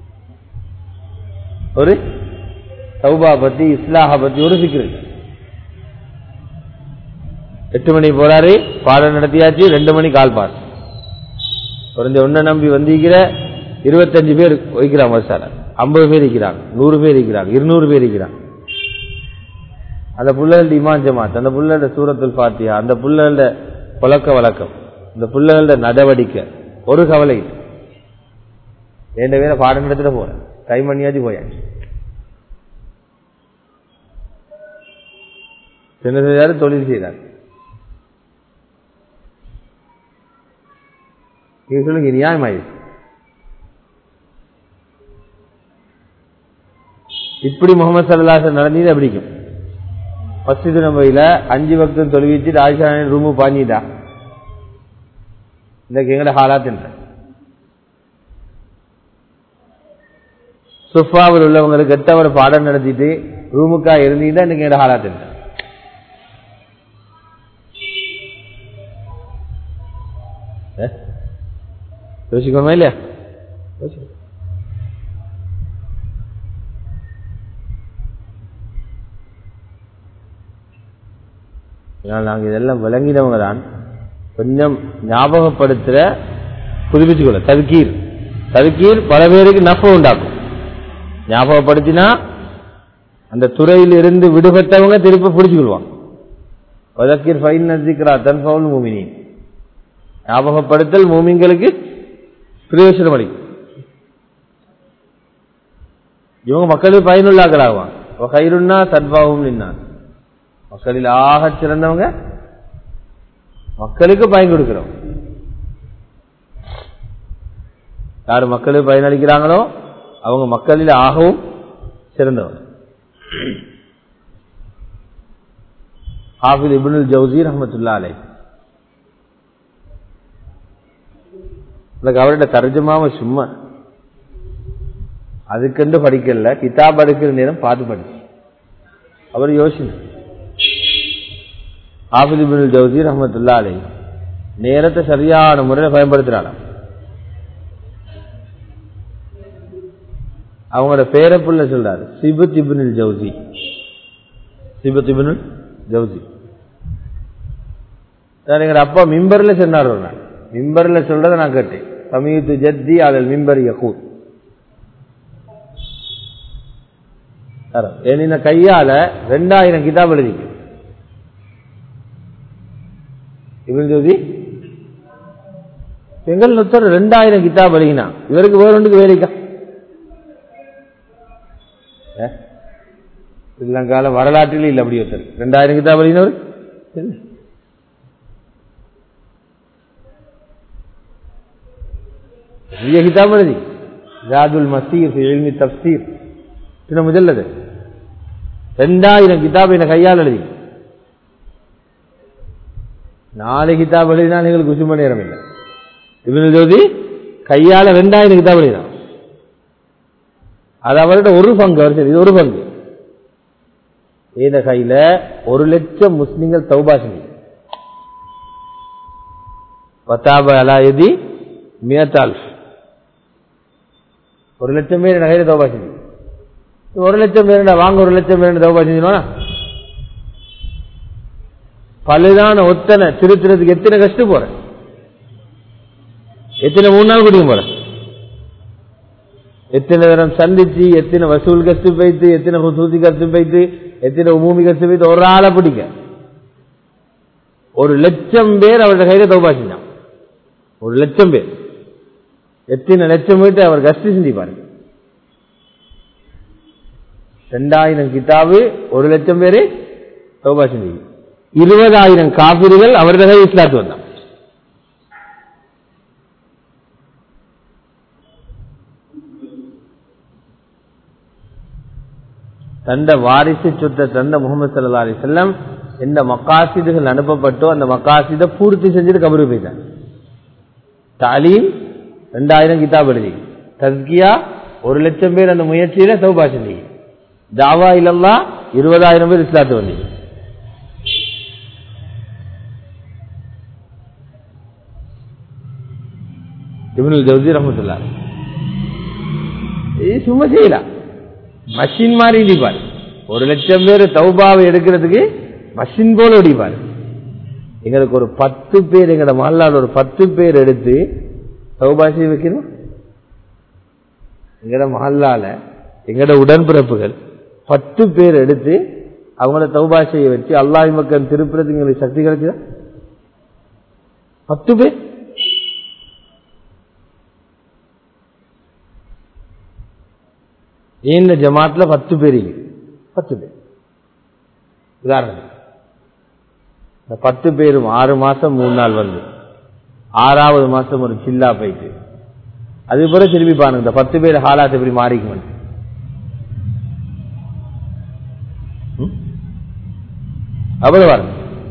S1: ஒரு சௌபா பத்தி இஸ்லாஹா பத்தி ஒரு ஃபிகர் இல்லை எட்டு மணி போறாரு பாடம் நடத்தியாச்சு ரெண்டு மணி கால் பாஸ் குறைஞ்ச ஒன்ன நம்பி வந்திருக்கிற இருபத்தஞ்சு பேர் வைக்கிறாங்க மசாலா ஐம்பது பேர் இருக்கிறாங்க நூறு பேர் இருக்கிறாங்க இருநூறு பேர் இருக்கிறாங்க அந்த புள்ளகள இமான் ஜமாத் அந்த புள்ளகள சூரத்துல் பாத்தியா அந்த புள்ளகள பழக்க வழக்கம் இந்த புள்ளகள நடவடிக்கை ஒரு கவலை ரெண்டு பேரை பாடம் நடத்திட்டு போறேன் டைம் பண்ணியாச்சு போயாச்சு சின்ன செய்தாரு தொழில் செய்தார் நீங்க சொல்லுங்க நியாயமாயிடுச்சு இப்படி முகமது சல்லாசன் நடந்தது அப்படிக்கும் மஸ்ஜிது நபையில அஞ்சு பக்தம் தொழுவிச்சுட்டு ஆயிஷா ரூமு பாஞ்சிட்டா இந்த எங்கட ஹாலாத் என்ற சுஃபாவில் உள்ளவங்களுக்கு எட்டவர் பாடம் நடத்திட்டு ரூமுக்கா இருந்தீங்கன்னா இன்னைக்கு என்னோட ஹாலாத் இல்லை யோசிக்கணுமா இல்லையா யோசிக்கணும். இதனால் நாங்கள் இதெல்லாம் விளங்கினவங்க தான் கொஞ்சம் ஞாபகப்படுத்துற புதுப்பிச்சுக்கொள்ள ததுக்கீர் ததுக்கீர் பல பேருக்கு நஃப உண்டாக்கும் ஞாபகப்படுத்தினா அந்த துறையில் இருந்து விடுபட்டவங்க திருப்பி பிடிச்சுக்கொள்வாங்க வதக்கீர் ஃபைன் நசிக்கிறா தன் ஃபவுல் மூமினின் ஞாபகப்படுத்தல் மூமிங்களுக்கு பிரயோசனம் அளிக்கும் இவங்க மக்களுக்கு பயனுள்ளாக்களாகுவாங்க கயிறுன்னா சத்பாவும் நின்னான் மக்களில் ஆகச் சிறந்தவங்க மக்களுக்கு பயன் கொடுக்கிறோம் யார் மக்களுக்கு பயனளிக்கிறாங்களோ அவங்க மக்களில் ஆகவும் சிறந்தவங்க ஹாஃபில் இபுனுல் ஜவுசி ரஹமத்துல்லா அலை எனக்கு அவர்கிட்ட தர்ஜமாம சும்மா அதுக்கென்று படிக்கல கிதாப் அடுக்கிற நேரம் பார்த்து படிச்சு அவர் யோசனை ஹாஃபில் இபுனுல் ஜவுசி ரஹமத்துல்லா அலை நேரத்தை சரியான முறையில் பயன்படுத்துறாங்க அவங்களோட பேரப்புள்ள சொல்றாரு சிபுத் இபுனுல் ஜவுசி சிபுத் இபுனுல் ஜவுசி எங்க அப்பா மிம்பர்ல சொன்னார் ஒரு நாள் மிம்பர்ல சொல்றத நான் கேட்டேன் சமீத்து ஜத்தி அதில் மிம்பர் யகூத் என்ன கையால ரெண்டாயிரம் கிதாப் எழுதிக்கு இவன் ஜோதி எங்கள் ஒருத்தர் ரெண்டாயிரம் கிதாப் எழுதினா இவருக்கு வேற ஒன்றுக்கு வேலைக்கா ஸ்ரீலங்கால வரலாற்றில் இல்லை அப்படி ஒருத்தர் ரெண்டாயிரம் கிதாப் எழுதினவர் இல்லை பெரிய கிதாப் எழுதி ஜாதுல் மசீர் எல்மி தப்சீர் சின்ன முதல்லது ரெண்டாயிரம் கிதாப் என கையால் எழுதி நாலு கிதாப் எழுதினால் எங்களுக்கு குசும நேரம் இல்லை இவனு ஜோதி கையால ரெண்டாயிரம் கிதாப் எழுதினான் அது அவர்கிட்ட ஒரு பங்கு அவர் சரி இது ஒரு பங்கு இந்த கையில ஒரு லட்சம் முஸ்லிம்கள் தௌபா செஞ்சு பத்தாப அலாயுதி மியத்தால் ஒரு லட்சம் பேர் என்ன கையில தௌபா செஞ்சு ஒரு லட்சம் பேர் வாங்க ஒரு லட்சம் பேர் தௌபா செஞ்சோம்னா பழுதான ஒத்தனை திருத்துறதுக்கு எத்தனை கஷ்டம் போறேன் எத்தனை மூணு நாள் குடிக்க போறேன் எத்தனை தரம் சந்திச்சு எத்தனை வசூல் கஷ்டு போய்த்து எத்தனை ஹுசூசி கஷ்டு போய்த்து எத்தனை உமூமி கஷ்டு போய்த்து ஒரு ஆளை பிடிக்க ஒரு லட்சம் பேர் அவருடைய கையில தௌபா செஞ்சான் ஒரு லட்சம் பேர் எத்தனை லட்சம் பேர் அவர் கஷ்டி செஞ்சுப்பாரு ரெண்டாயிரம் கிதாபு ஒரு லட்சம் பேரு தௌபா செஞ்சு இருபதாயிரம் காபிர்கள் அவருடைய கையில் இஸ்லாத்து வந்தான் தந்த வாரிசு சொத்த தந்த முகமது சல்லா அலி செல்லம் எந்த மக்காசிதுகள் அனுப்பப்பட்டோ அந்த மக்காசிதை பூர்த்தி செஞ்சுட்டு கபரு போயிட்டாங்க தாலீம் ரெண்டாயிரம் கிதாப் எழுதி தஸ்கியா ஒரு லட்சம் பேர் அந்த முயற்சியில சௌபா செஞ்சீங்க தாவா இல்லல்லா இருபதாயிரம் பேர் இஸ்லாத்து வந்தீங்க இவனு ஜவுதி ரஹமத்துல்லா இது சும்மா செய்யலாம் மஷின் மாதிரி இடிப்பார் ஒரு லட்சம் பேர் தௌபாவை எடுக்கிறதுக்கு மஷின் போல இடிப்பார் எங்களுக்கு ஒரு பத்து பேர் எங்களோட மல்லால் ஒரு பத்து பேர் எடுத்து தௌபா செய்ய வைக்கணும் எங்கட மஹல்லால எங்கட உடன்பிறப்புகள் பத்து பேர் எடுத்து அவங்கள தௌபா செய்ய வச்சு அல்லாஹ் மக்கள் திருப்புறதுக்கு எங்களுக்கு சக்தி கிடைச்சதா பத்து பேர் இந்த ஜமாத்ல பத்து பேர் பத்து பேர் உதாரணம் இந்த பத்து பேரும் ஆறு மாசம் மூணு நாள் வந்து ஆறாவது மாசம் ஒரு சில்லா போயிட்டு அது பிறகு திரும்பி பாருங்க இந்த பத்து பேர் ஹாலாத் எப்படி மாறிக்கும் அவ்வளவு பாருங்க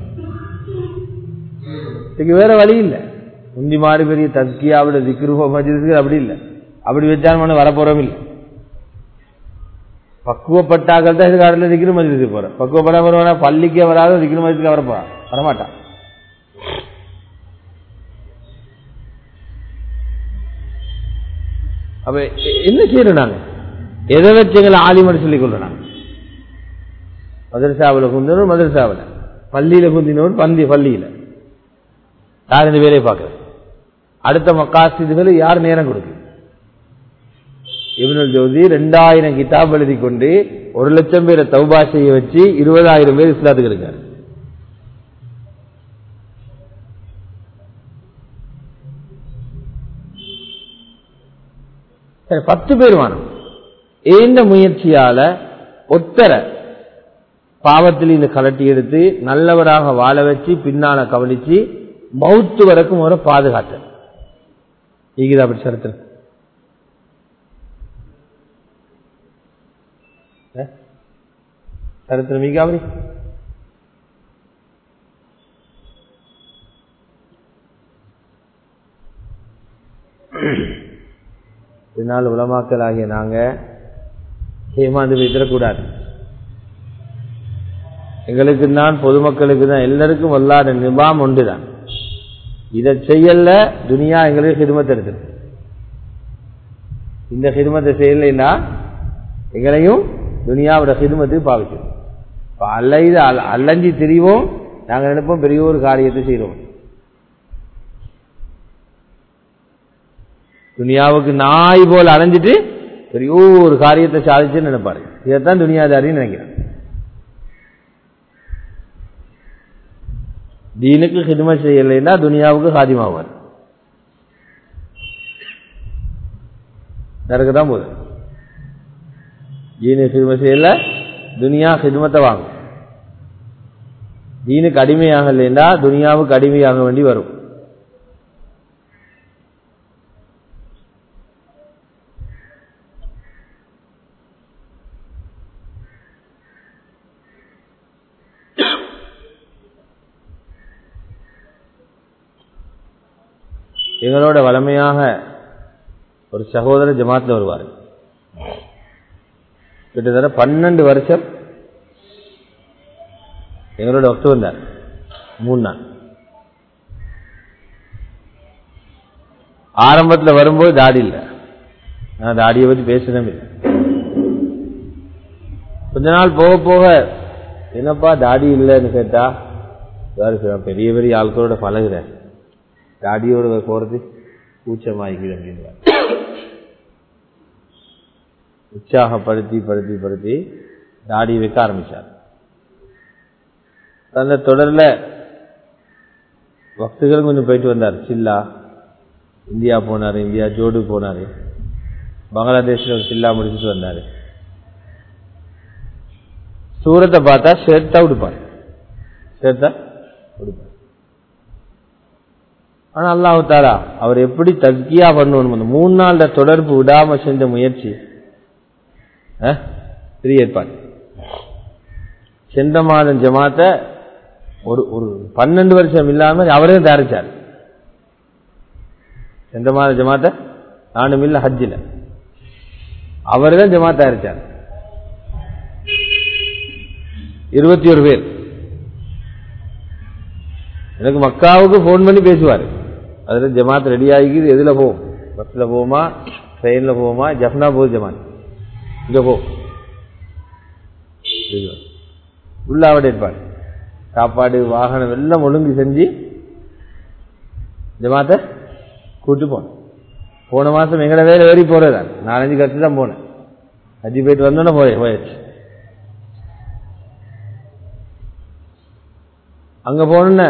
S1: இதுக்கு வேற வழி இல்லை முந்தி மாறி பெரிய தஸ்கியாவோட திக்ருஹோ மஜிதுக்கு அப்படி இல்லை அப்படி வச்சாலும் வரப்போறோம் இல்லை பக்குவப்பட்டாக்கள் தான் எதிர்காலத்தில் திக்கிற மதிலுக்கு போற பக்குவப்படாம வருவானா பள்ளிக்கே வராத திக்கிற மதிலுக்கு வரப்போறான் வரமாட்டான் அப்ப எ- என்ன செய்யறோம் நாங்க எதை வச்சு எங்களை ஆலிமன் சொல்லிக் கொள்றோம் நாங்க மதரசாவில் குந்தினோர் மதரசாவில் பள்ளியில குந்தினோர் பந்தி பள்ளியில யார் இந்த வேலையை பார்க்கறது அடுத்த மக்காசிதுகளை யார் நேரம் கொடுக்கு இவனுல் ஜோதி ரெண்டாயிரம் கிதாப் எழுதி கொண்டு ஒரு லட்சம் பேரை தௌபா செய்ய வச்சு இருபதாயிரம் பேர் இஸ்லாத்துக்கு இருக்காரு சரி, பத்து பேர் வேணும் ஏந்த முயற்சியால ஒத்தர பாவத்தில் இந்த கலட்டி எடுத்து நல்லவராக வாழ வச்சு பின்னால கவனிச்சு மௌத்து வரைக்கும் ஒரு பாதுகாத்த ஈகிதா அப்படி சரித்திரம் அஹ்? சரித்திரம் ஈகா அப்படி இதனால் உலமாக்கல் ஆகிய நாங்க ஏமாந்து விட்டுறக்கூடாது எங்களுக்கு தான் பொதுமக்களுக்கு தான் எல்லாருக்கும் வல்லாத நிபாம் ஒன்றுதான் இதை செய்யல துனியா எங்களுக்கு ஹிதுமத்தை எடுத்துரு இந்த ஹிதுமத்தை செய்யலைன்னா எங்களையும் துனியாவோட ஹிதுமத்துக்கு பாவிக்கும் இப்ப அல்லது அல்லஞ்சி திரிவோம் நாங்க நினைப்போம் பெரிய ஒரு காரியத்தை செய்யறோம் துனியாவுக்கு நாய் போல் அலைஞ்சிட்டு பெரிய ஒரு காரியத்தை சாதிச்சுன்னு நினைப்பாரு இதைத்தான் துனியாதாரின்னு நினைக்கிறேன் தீனுக்கு ஹிதுமத் செய்யலைன்னா துனியாவுக்கு சாதிமாவார் நரக்கு தான் போகுது தீனு ஹிதுமத் செய்யல துனியா ஹிதுமத்தை வாங்கும் தீனுக்கு அடிமையாகலைன்னா துனியாவுக்கு அடிமையாக வேண்டி வரும் எங்களோட வளமையாக ஒரு சகோதரர் ஜமாத்தில் வருவார் கிட்டத்தட்ட பன்னெண்டு வருஷம் எங்களோட ஒத்து வந்தார் மூணு நாள் ஆரம்பத்தில் வரும்போது தாடி இல்லை நான் தாடியை பற்றி பேசணும் இல்லை கொஞ்ச நாள் போக போக என்னப்பா தாடி இல்லைன்னு கேட்டா யாரு சொல்லுவா, பெரிய பெரிய ஆட்களோட பழகுறேன் தாடியோட போறது கூச்சமாயிக்குது அப்படின்னு உற்சாகப்படுத்தி படுத்தி படுத்தி தாடி வைக்க ஆரம்பிச்சார் அந்த தொடர்ல பக்தர்களும் கொஞ்சம் போயிட்டு வந்தார் சில்லா இந்தியா போனாரு இந்தியா ஜோடு போனாரு பங்களாதேஷ்ல ஒரு சில்லா முடிச்சுட்டு வந்தாரு சூரத்தை பார்த்தா ஷர்ட்டா உடுப்பார் ஷர்ட்டா உடுப்பார் ஆனா அல்லாஹு தாலா அவர் எப்படி தக்கியா பண்ணணும் அந்த மூணு நாள்ல தொடர்பு விடாம செஞ்ச முயற்சி அஹ், பெரிய ஏற்பாடு சென்ற மாதம் ஜமாத்த ஒரு ஒரு பன்னெண்டு வருஷம் இல்லாம அவரே தயாரிச்சார் சென்ற மாதம் ஜமாத்த நானும் இல்ல ஹஜ்ஜில் அவர் தான் ஜமாத் தயாரிச்சார் இருபத்தி ஒரு பேர் எனக்கு மக்காவுக்கு ஃபோன் பண்ணி பேசுவார் அதுல ஜமாத் ரெடி ஆகிக்குது எதுல போவோம் பஸ்ல போவோமா ட்ரெயின்ல போவோமா ஜஃப்னா போகுது ஜமாத் இங்க போ இது. உள்ள அவட இருப்பார் சாப்பாடு வாகனம் எல்லாம் ஒழுங்கு செஞ்சு ஜமாத்த கூட்டு போனோம் போன மாசம் எங்கட வேலை ஏறி போறதான் நாலஞ்சு கட்டு தான் போனேன் அஞ்சு போயிட்டு வந்தோன்னே போய் போயாச்சு அங்க போன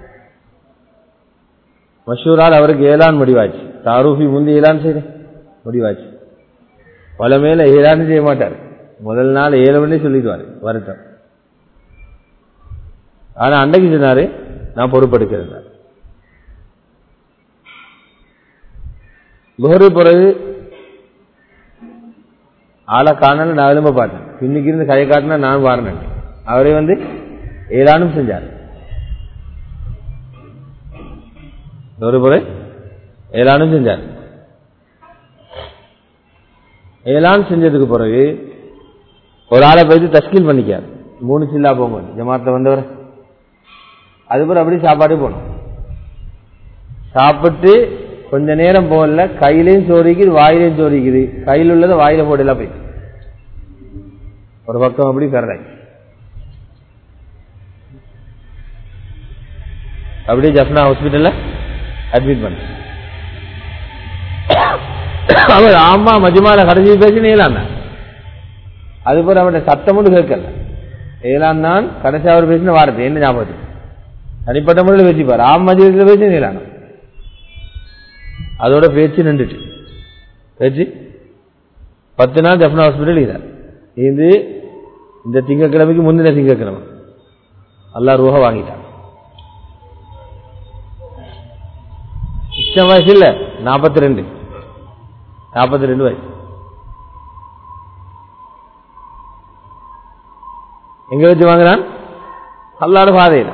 S1: மஷூரால் அவருக்கு ஏலான் முடிவாச்சு தாரூஃபி முந்தி ஏலான் செய்ய முடிவாச்சு பல மேல ஏலான்னு செய்ய மாட்டார் முதல் நாள் ஏழு மணி சொல்லிடுவாரு வரட்டும் ஆனா அன்னைக்கு சொன்னாரு நான் பொறுப்பெடுக்கிறேன் குஹரு பிறகு ஆளை காணல நான் எலும்ப பார்த்தேன் இன்னைக்கு இருந்து கையை காட்டினா நான் வாரினேன் அவரே வந்து ஏழானும் செஞ்சார் ஒரு முறை ஏழானும் செஞ்சார் ஏழான் செஞ்சதுக்கு பிறகு ஒரு ஆளை போயிட்டு தஸ்கீல் பண்ணிக்காரு மூணு சில்லா போங்க ஜமாத்துல வந்தவர் அதுக்கப்புறம் அப்படி சாப்பாடு போனோம் சாப்பிட்டு கொஞ்ச நேரம் போகல கையிலையும் சோறிக்குது வாயிலையும் சோறிக்குது கையில் உள்ளதை வாயில போடலாம் போயிட்டு ஒரு பக்கம் அப்படி கரடாய் அப்படியே ஜப்னா ஹாஸ்பிட்டல்ல அட்மிட் பண்ண அவர் ஆமா மஜ்மால கடைசி பேசி நீலாம் தான் அதுபோல அவருடைய சத்தம் மட்டும் கேட்கல ஏலாம் தான் கடைசி அவர் பேசின வார்த்தை என்ன ஞாபகத்துக்கு தனிப்பட்ட முறையில் பேசிப்பார் ஆம் மஜிதத்தில் பேசி நீலான அதோட பேச்சு நின்றுட்டு பேச்சு பத்து நாள் ஜப்னா ஹாஸ்பிட்டல் இதார் இது இந்த திங்கக்கிழமைக்கு முந்தின திங்கக்கிழமை அல்லா ரூஹ வாங்கிட்டாங்க இஷ்டம் வயசு இல்ல நாற்பத்தி ரெண்டு நாற்பத்தி ரெண்டு வயசு எங்க வச்சு வாங்குறான் அல்லாட பாதையில்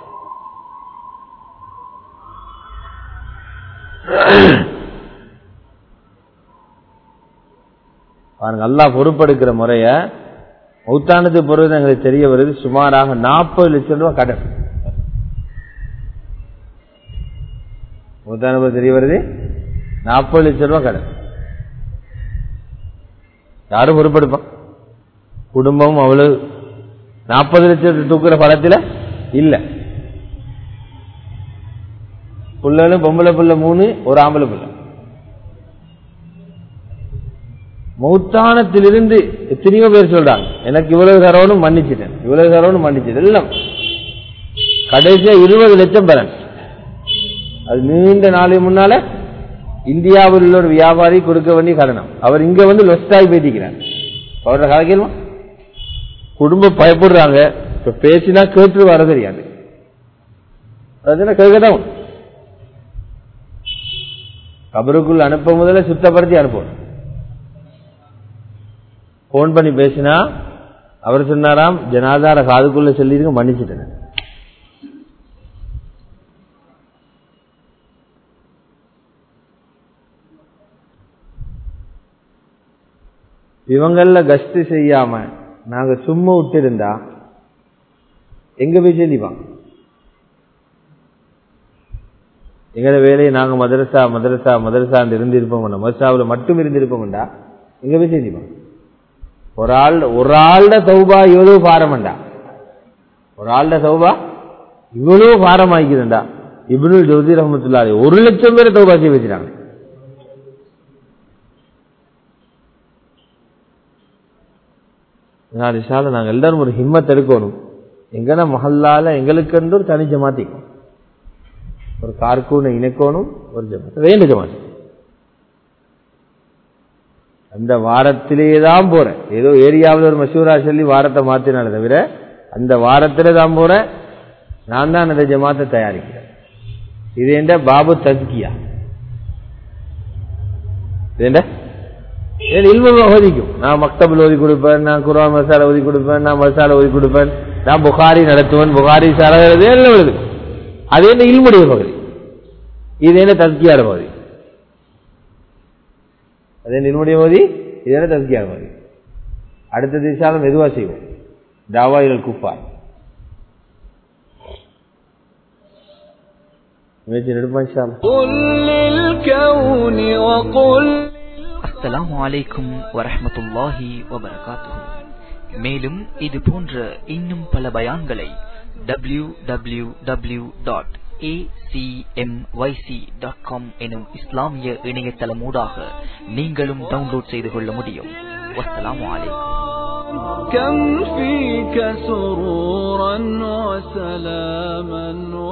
S1: பாருங்க அல்லா பொறுப்பெடுக்கிற முறைய மௌத்தானது பொறுத்து எங்களுக்கு தெரிய வருது சுமாராக நாற்பது லட்சம் ரூபாய் கடன் மௌத்தானது தெரிய வருது நாற்பது லட்சம் ரூபாய் கடன் யாரும் பொறுப்பெடுப்பான் குடும்பமும் அவ்வளவு நாற்பது லட்சத்தை தூக்குற படத்துல இல்ல புள்ளலும் பொம்பளை புள்ள மூணு ஒரு ஆம்பளை புள்ள மௌத்தானத்திலிருந்து எத்தனையோ பேர் சொல்றாங்க எனக்கு இவ்வளவு தரவனும் மன்னிச்சிட்டேன் இவ்வளவு தரவனும் மன்னிச்சிட்டேன் எல்லாம் கடைசியா இருபது லட்சம் பெறன் அது நீண்ட நாளைக்கு முன்னால இந்தியாவில் உள்ள ஒரு வியாபாரி கொடுக்க வேண்டிய கடனம் அவர் இங்க வந்து லொஸ்டாய் பேசிக்கிறார் அவரோட கதை கேள்வா குடும்பம் பயப்படுறாங்க இப்ப பேசினா கேட்டு வர தெரியாது அதுனா கேட்கதான் கபருக்குள் அனுப்ப முதல்ல சுத்தப்படுத்தி அனுப்பணும் போன் பண்ணி பேசினா அவர் சொன்னாராம் ஜனாதார காதுக்குள்ள சொல்லிருங்க மன்னிச்சுட்டேன் இவங்கள கஸ்து செய்யாம நாங்க சும்மா விட்டு எங்க போய் சேர்ந்திப்பாங்க எங்கட வேலையை நாங்க மதரசா மதரசா மதரசா இருந்திருப்போம் மதரசாவில் மட்டும் இருந்திருப்போம்டா எங்க போய் சேர்ந்திப்பாங்க ஒரு ஆள் ஒரு ஆள்ட சௌபா இவ்வளவு பாரமண்டா ஒரு ஆள்ட சௌபா இவ்வளவு பாரம் ஆகிக்குதுண்டா இப்னுல் ஜோதி ரஹமத்துல்லாரி ஒரு லட்சம் பேரை தௌபா செய்ய வச்சுட்டாங்க ரிஷால நாங்கள் எல்லாரும் ஒரு ஹிம்மத் எடுக்கணும் எங்கன மஹல்லால எங்களுக்கு ஒரு தனி ஜமாத்திக்கும் ஒரு கார்கூனை இணைக்கணும் ஒரு ஜமாத் வேண்ட ஜமாத் அந்த வாரத்திலேயே தான் போறேன் ஏதோ ஏரியாவில் ஒரு மசூரா சொல்லி வாரத்தை மாத்தினால தவிர அந்த வாரத்திலே தான் போறேன் நான் தான் அந்த ஜமாத்தை தயாரிக்கிறேன் இது என்ற பாபு தஸ்கியா இது என்ன இல்மு ஓதிக்கும் நான் மக்தபில் ஓதி கொடுப்பேன் நான் குரான் மசாலா ஓதி கொடுப்பேன் நான் மசாலா ஓதி கொடுப்பேன் நான் புகாரி நடத்துவேன் புகாரி சரகிறது எல்லாம் எழுது அது என்ன இல்முடைய பகுதி இது என்ன தஸ்கியார பகுதி அது என்ன இல்முடைய பகுதி இது என்ன தஸ்கியார பகுதி அடுத்த திசாலம் மெதுவா செய்வோம் தாவாயில் குப்பார் முயற்சி நெடுப்பான்
S2: قل للكون وقل
S3: அஸ்ஸலாமு அலைக்கும் வரஹ்மத்துல்லாஹி வபரகாத்துஹு மேலும் இது போன்ற இன்னும் பல பயான்களை W W W dot dot com எனும் இஸ்லாமிய இணையதளமூடாக நீங்களும் டவுன்லோட் செய்து கொள்ள முடியும் வஸ்ஸலாமு அலைக்கும்
S2: كم فيك سرورا وسلاما